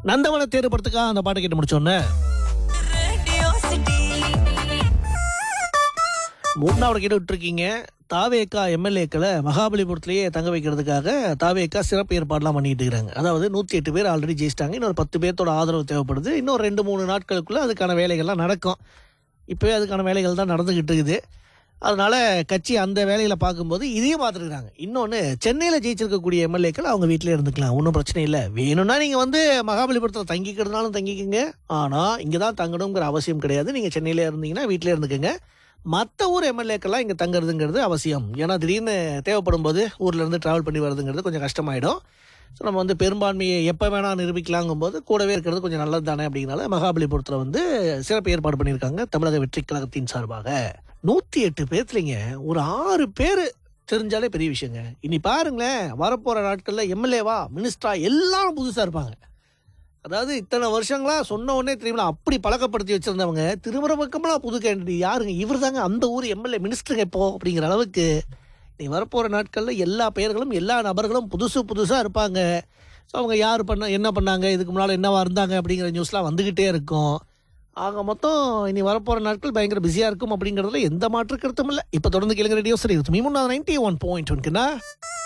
நந்தவன தேர்வு படத்துக்காக அந்த பாட்டை கேட்டு முடிச்சோன்னே மூணாவது கேட்டு விட்டுருக்கீங்க தாவேக்கா எம்எல்ஏக்களை மகாபலிபுரத்திலேயே தங்க வைக்கிறதுக்காக தாவேக்கா சிறப்பு ஏற்பாடுலாம் பண்ணிட்டு இருக்காங்க அதாவது நூற்றி எட்டு பேர் ஆல்ரெடி ஜெயிச்சிட்டாங்க இன்னொரு பத்து பேர்த்தோட ஆதரவு தேவைப்படுது இன்னும் ரெண்டு மூணு நாட்களுக்குள்ள அதுக்கான வேலைகள்லாம் நடக்கும் இப்போவே அதுக்கான வேலைகள் தான் நடந்துக்கிட்டு இருக்குது அதனால கட்சி அந்த வேலைகளை பார்க்கும்போது இதையும் பார்த்துருக்காங்க இன்னொன்று சென்னையில் ஜெயிச்சிருக்கக்கூடிய எம்எல்ஏக்கள் அவங்க வீட்டிலே இருந்துக்கலாம் ஒன்றும் பிரச்சனை இல்லை வேணும்னா நீங்கள் வந்து மகாபலிபுரத்தில் தங்கிக்கிறதுனாலும் தங்கிக்கோங்க ஆனால் இங்கே தான் தங்கணுங்கிற அவசியம் கிடையாது நீங்கள் சென்னையிலே இருந்தீங்கன்னா வீட்டிலே இருந்துக்கோங்க மற்ற ஊர் எம்எல்ஏக்கெல்லாம் இங்கே தங்குறதுங்கிறது அவசியம் ஏன்னா திடீர்னு தேவைப்படும் போது ஊர்லேருந்து ட்ராவல் பண்ணி வர்றதுங்கிறது கொஞ்சம் கஷ்டமாயிடும் ஸோ நம்ம வந்து பெரும்பான்மையை எப்போ வேணால் நிரூபிக்கலாங்கும் போது கூடவே இருக்கிறது கொஞ்சம் நல்லது தானே அப்படிங்கிறனால மகாபலிபுரத்தில் வந்து சிறப்பு ஏற்பாடு பண்ணியிருக்காங்க தமிழக வெற்றி கழகத்தின் சார்பாக நூற்றி எட்டு பேர்த்துலிங்க ஒரு ஆறு பேர் தெரிஞ்சாலே பெரிய விஷயங்க இனி பாருங்களேன் வரப்போகிற நாட்களில் எம்எல்ஏவா மினிஸ்டரா எல்லாரும் புதுசாக இருப்பாங்க அதாவது இத்தனை வருஷங்களா சொன்ன உடனே தெரியுமா அப்படி பழக்கப்படுத்தி வச்சிருந்தவங்க திருமண பக்கம்லாம் புது கேண்டிடேட் யாருங்க இவர் தாங்க அந்த ஊர் எம்எல்ஏ மினிஸ்டருங்க இப்போ அப்படிங்கிற அளவுக்கு நீ வரப்போகிற நாட்களில் எல்லா பெயர்களும் எல்லா நபர்களும் புதுசு புதுசாக இருப்பாங்க ஸோ அவங்க யார் பண்ண என்ன பண்ணாங்க இதுக்கு முன்னால் என்னவா இருந்தாங்க அப்படிங்கிற நியூஸ்லாம் வந்துக்கிட்டே இருக்கும் ஆக மொத்தம் இனி வரப்போகிற நாட்கள் பயங்கர பிஸியாக இருக்கும் அப்படிங்கிறதுல எந்த மாற்று கருத்தும் இல்லை இப்போ தொடர்ந்து கேளுங்க ரேடியோ சரி இருக்கு மூணாவது நைன்டி ஒன் பாயிண்ட் ஒன்க்குண்ணா